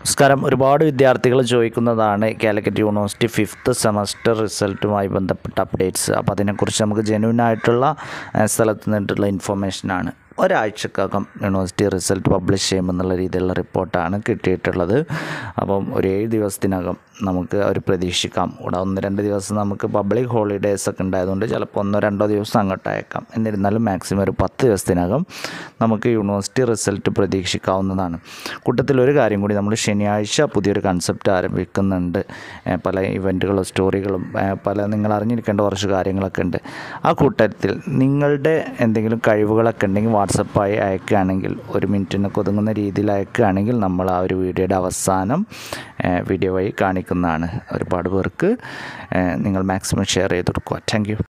നമസ്കാരം ഒരുപാട് വിദ്യാർത്ഥികൾ ചോദിക്കുന്നതാണ് കാലിക്കറ്റ് യൂണിവേഴ്സിറ്റി ഫിഫ്ത്ത് സെമസ്റ്റർ റിസൾട്ടുമായി ബന്ധപ്പെട്ട അപ്ഡേറ്റ്സ് അപ്പോൾ അതിനെക്കുറിച്ച് നമുക്ക് ജെന്യൂൻ ആയിട്ടുള്ള ഏഹ്, സ്ഥലത്ത് നിന്നിട്ടുള്ള ഇൻഫർമേഷനാണ് ഒരാഴ്ചക്കകം യൂണിവേഴ്സിറ്റി റിസൾട്ട് പബ്ലിഷ് ചെയ്യുമെന്നുള്ള രീതിയിലുള്ള റിപ്പോർട്ടാണ് കിട്ടിയിട്ടുള്ളത് അപ്പം ഒരു ഏഴ് ദിവസത്തിനകം നമുക്ക് ഒരു പ്രതീക്ഷിക്കാം ഇവിടെ ഒന്ന് രണ്ട് ദിവസം നമുക്ക് പബ്ലിക് ഹോളിഡേയ്സ് ഒക്കെ ഉണ്ടായതുകൊണ്ട് ചിലപ്പോൾ ഒന്നോ രണ്ടോ ദിവസം അങ്ങോട്ട് അയക്കാം എന്നിരുന്നാലും മാക്സിമം ഒരു പത്ത് ദിവസത്തിനകം നമുക്ക് യൂണിവേഴ്സിറ്റി റിസൾട്ട് പ്രതീക്ഷിക്കാവുന്നതാണ് കൂട്ടത്തിൽ ഒരു കാര്യം കൂടി നമ്മൾ ശനിയാഴ്ച പുതിയൊരു കൺസെപ്റ്റ് ആരംഭിക്കുന്നുണ്ട് ഏഹ് പല ഇവൻറ്റുകളും സ്റ്റോറികളും ഏഹ് പല നിങ്ങൾ അറിഞ്ഞിരിക്കേണ്ട കുറച്ച് കാര്യങ്ങളൊക്കെ ഉണ്ട് ആ കൂട്ടത്തിൽ നിങ്ങളുടെ എന്തെങ്കിലും കഴിവുകളൊക്കെ ഉണ്ടെങ്കിൽ വാട്സപ്പായി അയക്കുകയാണെങ്കിൽ ഒരു മിനിറ്റിനൊക്കെ ഒതുങ്ങുന്ന രീതിയിൽ അയക്കുകയാണെങ്കിൽ നമ്മൾ ആ ഒരു വീഡിയോയുടെ അവസാനം ഏഹ് വീഡിയോ വഴി കാണിക്കുന്നതാണ് ഒരുപാട് പേർക്ക് ഏഹ് നിങ്ങൾ മാക്സിമം ഷെയർ ചെയ്ത് കൊടുക്കുക താങ്ക് യു